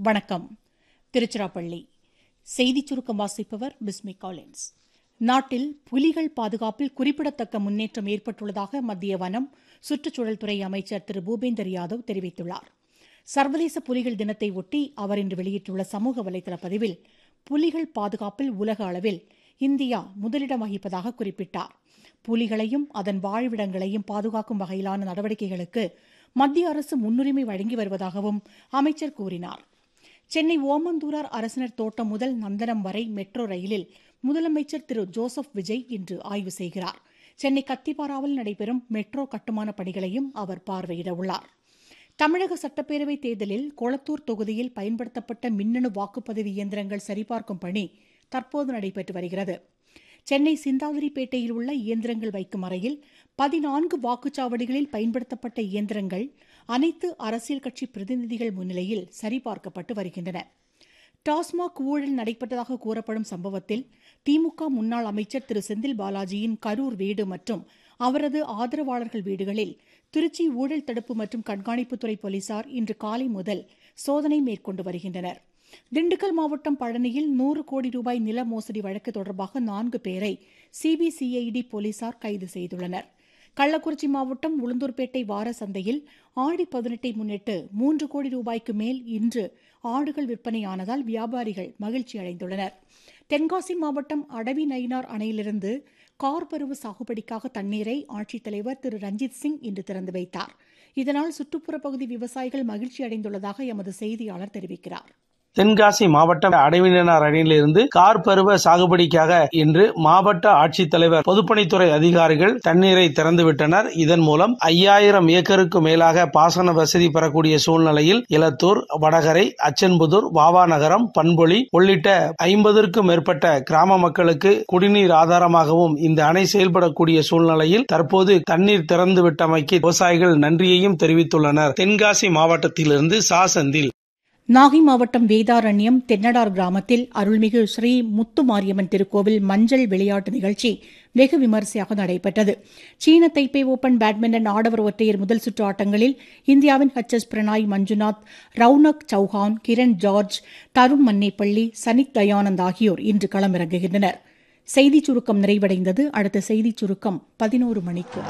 வணக்கம் திருச்சிராப்பள்ளி செய்திச் சுருக்கம் வாசிப்பவர் பிஸ்மி காலின்ஸ் நாட்டில் புலிகள் பாதுகாப்பில் குறிப்பிடத்தக்க முன்னேற்றம் ஏற்பட்டுள்ளதாக மத்திய வனம் சுற்றுச்சூழல் துறை அமைச்சர் திரு பூபேந்தர் யாதவ் தெரிவித்துள்ளார் சர்வதேச புலிகள் தினத்தை ஒட்டி அவர் இன்று வெளியிட்டுள்ள சமூக வலைதள பதிவில் புலிகள் பாதுகாப்பில் உலக அளவில் இந்தியா முதலிடம் வகிப்பதாக குறிப்பிட்டார் புலிகளையும் அதன் வாழ்விடங்களையும் பாதுகாக்கும் வகையிலான நடவடிக்கைகளுக்கு மத்திய அரசு முன்னுரிமை வழங்கி வருவதாகவும் அமைச்சர் கூறினார் சென்னை ஓமந்தூரார் அரசினர் தோட்டம் முதல் நந்தனம் வரை மெட்ரோ ரயிலில் முதலமைச்சர் திரு ஜோசப் விஜய் இன்று ஆய்வு செய்கிறார் சென்னை கத்திப்பாராவில் நடைபெறும் மெட்ரோ கட்டுமான பணிகளையும் அவர் பார்வையிட உள்ளார் தமிழக சட்டப்பேரவைத் தேர்தலில் கொளத்தூர் தொகுதியில் பயன்படுத்தப்பட்ட மின்னணு வாக்குப்பதிவு இயந்திரங்கள் சரிபார்க்கும் பணி தற்போது நடைபெற்று வருகிறது சென்னை சிந்தாதிரிப்பேட்டையில் உள்ள இயந்திரங்கள் வைக்கும் அறையில் பதினான்கு வாக்குச்சாவடிகளில் பயன்படுத்தப்பட்ட இயந்திரங்கள் அனைத்து அரசியல் கட்சி பிரதிநிதிகள் முன்னிலையில் சரிபார்க்கப்பட்டு வருகின்றன டாஸ்மாக் ஊழல் நடைபெற்றதாக கூறப்படும் சம்பவத்தில் திமுக முன்னாள் அமைச்சர் திரு செந்தில் பாலாஜியின் கரூர் வீடு மற்றும் அவரது ஆதரவாளர்கள் வீடுகளில் திருச்சி ஊழல் தடுப்பு மற்றும் கண்காணிப்புத்துறை போலீசார் இன்று காலை முதல் சோதனை மேற்கொண்டு வருகின்றனர் திண்டுக்கல் மாவட்டம் பழனியில் நூறு கோடி ரூபாய் நில மோசடி வழக்கு தொடர்பாக நான்கு பேரை சிபிசிஐடி போலீசார் கைது செய்துள்ளனர் கள்ளக்குறிச்சி மாவட்டம் உளுந்தூர்பேட்டை வார சந்தையில் ஆடி பதினெட்டை முன்னிட்டு மூன்று கோடி ரூபாய்க்கு மேல் இன்று ஆடுகள் விற்பனையானதால் வியாபாரிகள் மகிழ்ச்சி அடைந்துள்ளனர் தென்காசி மாவட்டம் அடவி நயினார் அணையிலிருந்து கார்பருவ சாகுபடிக்காக தண்ணீரை ஆட்சித்தலைவர் திரு ரஞ்சித் சிங் இன்று திறந்து வைத்தார் இதனால் சுற்றுப்புற பகுதி விவசாயிகள் மகிழ்ச்சி அடைந்துள்ளதாக எமது செய்தியாளர் தெரிவிக்கிறார் தென்காசி மாவட்டம் அடைவினார் அணையிலிருந்து கார் பருவ சாகுபடிக்காக இன்று மாவட்ட ஆட்சித்தலைவர் பொதுப்பணித்துறை அதிகாரிகள் தண்ணீரை திறந்துவிட்டனர் இதன் மூலம் ஐயாயிரம் ஏக்கருக்கு மேலாக பாசன வசதி பெறக்கூடிய சூழ்நிலையில் இலத்தூர் வடகரை அச்சன்புதூர் வாவா நகரம் பண்பொழி உள்ளிட்ட ஐம்பதற்கும் மேற்பட்ட கிராம மக்களுக்கு குடிநீர் ஆதாரமாகவும் இந்த அணை செயல்படக்கூடிய சூழ்நிலையில் தற்போது தண்ணீர் திறந்து விட்டமைக்கு விவசாயிகள் நன்றியையும் தெரிவித்துள்ளனர் தென்காசி மாவட்டத்திலிருந்து சா செந்தில் நாகை மாவட்டம் வேதாரண்யம் தென்னடார் கிராமத்தில் அருள்மிகு ஸ்ரீ முத்துமாரியம்மன் திருக்கோவில் மஞ்சள் விளையாட்டு நிகழ்ச்சி வெகு விமரிசையாக நடைபெற்றது சீன தைப்பே ஓபன் பேட்மிண்டன் ஆடவர் ஒற்றையர் முதல் சுற்று ஆட்டங்களில் இந்தியாவின் H S Prannoy Manjunath Rounak Chouhan Kiran George Tharun Mannepalli Sanith Dayanand ஆகியோர் இன்று களமிறங்குகின்றனர் செய்திச் சுருக்கம் நிறைவடைந்தது அடுத்த செய்திச் சுருக்கம் பதினோரு மணிக்கு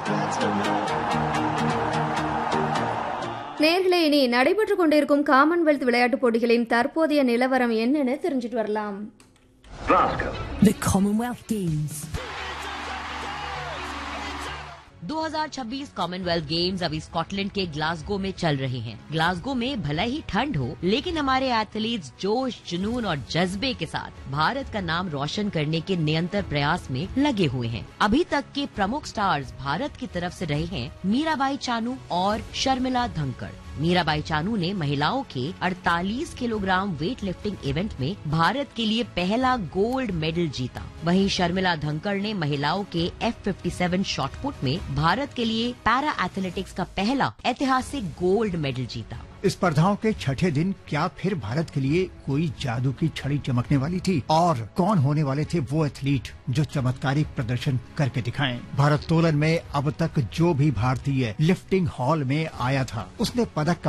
நேர்களே இனி நடைபெற்றுக் கொண்டிருக்கும் காமன்வெல்த் விளையாட்டுப் போட்டிகளின் தற்போதைய நிலவரம் என்னன்னு தெரிஞ்சிட்டு வரலாம் The Commonwealth Games. 2026 Commonwealth Games अभी स्कॉटलैंड के ग्लासगो में चल रहे हैं ग्लासगो में भले ही ठंड हो लेकिन हमारे एथलीट्स जोश जुनून और जज्बे के साथ भारत का नाम रोशन करने के निरंतर प्रयास में लगे हुए हैं अभी तक के प्रमुख स्टार्स भारत की तरफ से रहे हैं मीराबाई चानू और शर्मिला धनखड़ मीराबाई चानू ने महिलाओं के 48 किलोग्राम वेट लिफ्टिंग इवेंट में भारत के लिए पहला गोल्ड मेडल जीता वहीं शर्मिला धनखड़ ने महिलाओं के एफ फिफ्टी सेवन शॉटपुट में भारत के लिए पैरा एथलेटिक्स का पहला ऐतिहासिक गोल्ड मेडल जीता स्पर्धाओं के छठे दिन क्या फिर भारत के लिए कोई जादू की छड़ी चमकने वाली थी और कौन होने वाले थे वो एथलीट जो चमत्कारिक प्रदर्शन करके दिखाएं भारतोलन में अब तक जो भी भारतीय लिफ्टिंग हॉल में आया था उसने पदक